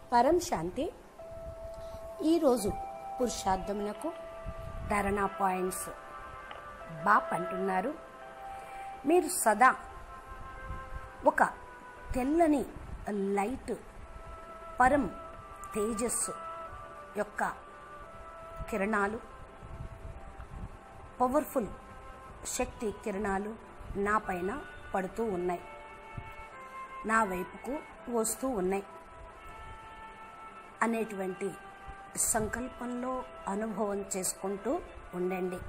పరం శాంతి ఈరోజు పురుషార్థమునకు ధరణా పాయింట్స్ బాప్ అంటున్నారు మీరు సదా ఒక తెల్లని లైట్ పరం తేజస్సు యొక్క కిరణాలు పవర్ఫుల్ శక్తి కిరణాలు నా పైన పడుతూ ఉన్నాయి నా వైపుకు వస్తూ ఉన్నాయి అనేటువంటి సంకల్పంలో అనుభవం చేసుకుంటూ ఉండండి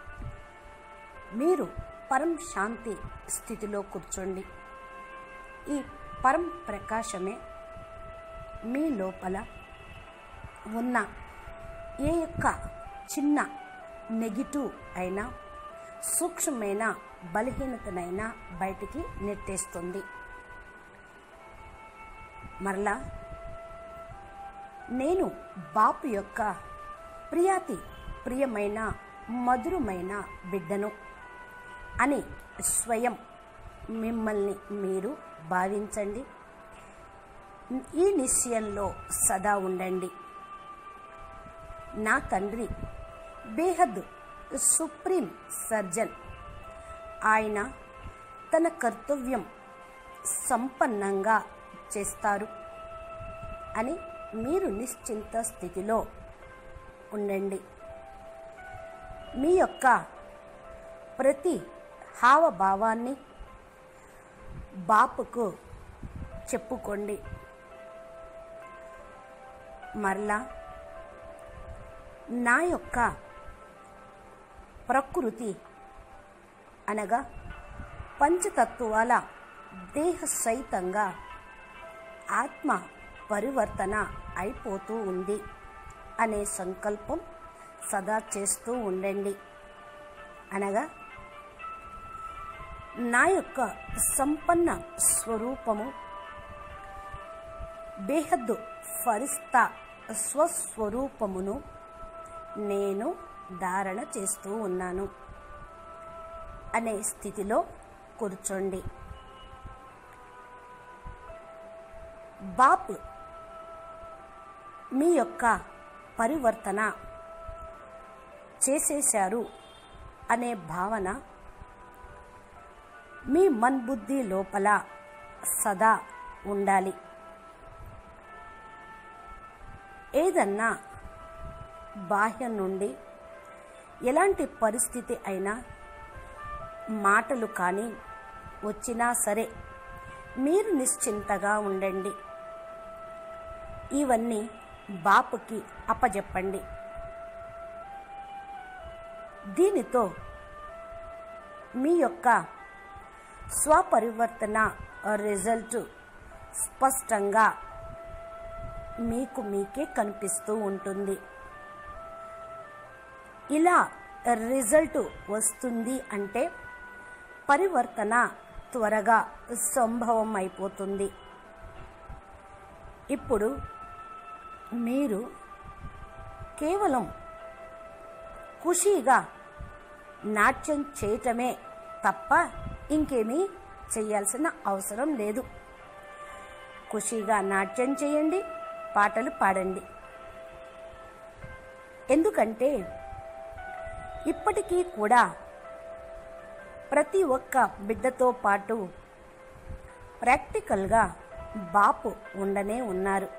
మీరు పరం శాంతి స్థితిలో కూర్చోండి ఈ పరం ప్రకాశమే మీ లోపల ఉన్న ఏ యొక్క చిన్న నెగిటివ్ అయినా సూక్ష్మమైన బలహీనతనైనా బయటికి నెట్టేస్తుంది మరలా నేను బాపు యొక్క ప్రియాతి ప్రియమైన మధురమైన బిడ్డను అని స్వయం మిమ్మల్ని మీరు భావించండి ఈ నిశ్చయంలో సదా ఉండండి నా తండ్రి బేహద్ సుప్రీం సర్జన్ ఆయన తన కర్తవ్యం సంపన్నంగా చేస్తారు అని మీరు నిశ్చింత స్థితిలో ఉండండి మీ యొక్క ప్రతి హావభావాన్ని బాపుకు చెప్పుకోండి మరలా నా యొక్క ప్రకృతి అనగా పంచతత్వాల దేహ సహితంగా ఆత్మ పరివర్తన అయిపోతూ ఉంది అనే సంకల్పం సదా చేస్తూ ఉండండి అనగా నా యొక్క సంపన్న స్వరూపము బేహద్దు ఫరిస్తా స్వస్వరూపమును నేను ధారణ చేస్తూ ఉన్నాను అనే స్థితిలో కూర్చోండి బాప్ మీ యొక్క పరివర్తన చేసేశారు అనే భావన మీ మన్బుద్ధి లోపల సదా ఉండాలి ఏదన్నా బాహ్యం నుండి ఎలాంటి పరిస్థితి అయినా మాటలు కానీ వచ్చినా సరే మీరు నిశ్చింతగా ఉండండి ఇవన్నీ బాపుకి అప్పజెప్పండి దీనితో మీ యొక్క స్వపరివర్తన రిజల్ట్ స్పష్టంగా మీకు మీకే కనిపిస్తూ ఉంటుంది ఇలా రిజల్ట్ వస్తుంది అంటే పరివర్తన త్వరగా సంభవం అయిపోతుంది ఇప్పుడు మీరు కేవలం ఖుషీగా నాట్యం చేయటమే తప్ప ఇంకేమీ చేయాల్సిన అవసరం లేదు ఖుషీగా నాట్యం చేయండి పాటలు పాడండి ఎందుకంటే ఇప్పటికీ కూడా ప్రతి ఒక్క బిడ్డతో పాటు ప్రాక్టికల్గా బాపు ఉండనే ఉన్నారు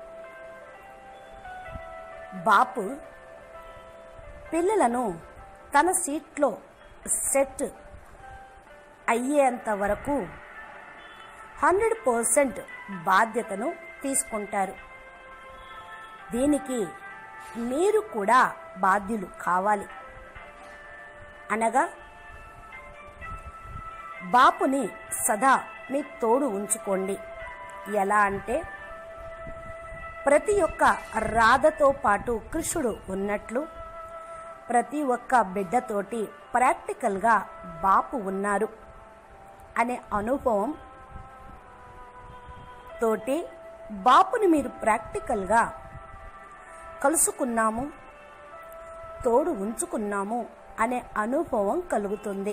బాపు పిల్లలను తన సీట్లో సెట్ అయ్యేంత వరకు హండ్రెడ్ పర్సెంట్ బాధ్యతను తీసుకుంటారు దీనికి మీరు కూడా బాధ్యులు కావాలి అనగా బాపుని సదా మీ తోడు ఉంచుకోండి ఎలా అంటే ప్రతి ఒక్క రాధతో పాటు కృష్ణుడు ఉన్నట్లు ప్రతి ఒక్క బిడ్డతోటి ప్రాక్టికల్గా బాపు ఉన్నారు అనే అనుభవం తోటి బాపుని మీరు ప్రాక్టికల్గా కలుసుకున్నాము తోడు ఉంచుకున్నాము అనే అనుభవం కలుగుతుంది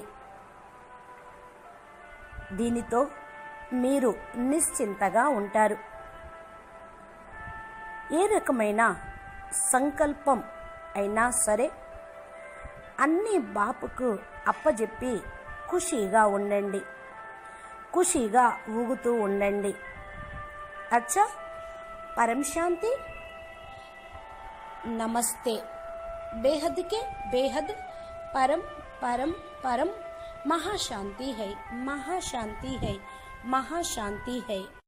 దీనితో మీరు నిశ్చింతగా ఉంటారు ఏ రకమైన సంకల్పం అయినా సరే అన్ని బాపుకు అప్పజెప్పి ఖుషీగా ఉండండి ఖుషీగా ఊగుతూ ఉండండి అచ్చా పరం శాంతి నమస్తే बेहद के बेहद परम परम परम महाशांति है महाशांति है महाशांति है